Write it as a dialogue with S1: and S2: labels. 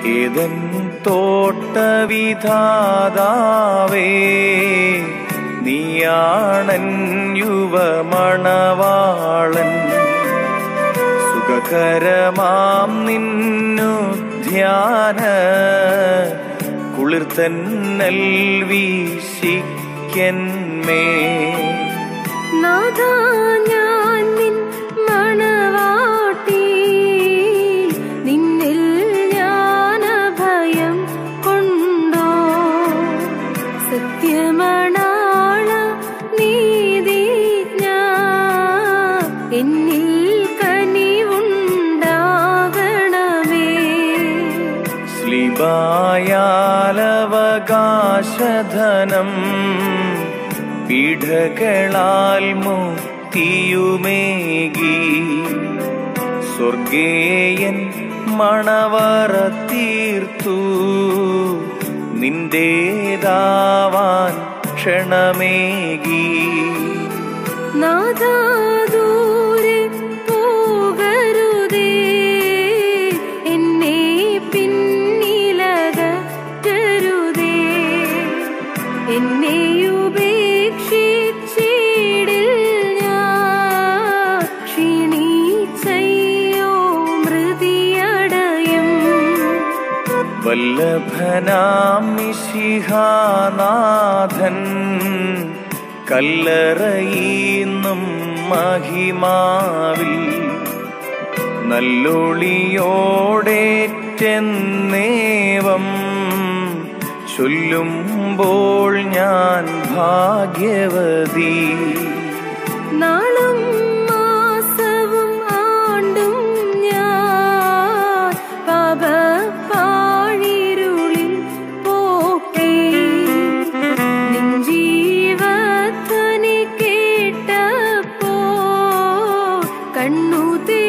S1: ഏതൻ തോട്ടവിധാതാവേ നീയാണൻ യുവമണവാളൻ സുഖകരമാം നിന്നു ധ്യാന കുളിർത്തന്നൽ വീശിക്കന്മേ
S2: നാഥാ ഞാൻ നിൻ മണവാട്ടി നിന്നിൽ ഞാൻ ഭയം കൊണ്ടോ സത്യമണാള നീതിജ്ഞ എന്നിൽ കനിവുണ്ടാകണമേ
S1: സ്ലിബായാലവകാശധനം പീഠകളാൽ മുക്തിയുമേകി സ്വർഗേയൻ മണവറ തീർത്തു നിന്റേതാവാൻ ക്ഷണമേകി
S2: നാഥാ ദൂരെ പോകരുതേ എന്നെ പിന്നിലകറ്റരുതേ എന്നെ ഉപേക്ഷിച്ചിടിൽ ഞാൻ ക്ഷീണിച്ചയ്യോ മൃതിയടയും
S1: വല്ലഭനാം മിശിഹാനാഥൻ കല്ലറയിന്നും മഹിമാവിൽ നല്ലൊളിയോടേറ്റെന്നേവം ചൊല്ലുമ്പോൾ ഞാൻ ഭാഗ്യവതി
S2: നാളും മാസവും ആണ്ടും ഞാൻ പാപപ്പാഴിരുളിൽ പോക്കേ നിൻ ജീവധ്വനി കേട്ടപ്പോ കണ്ണു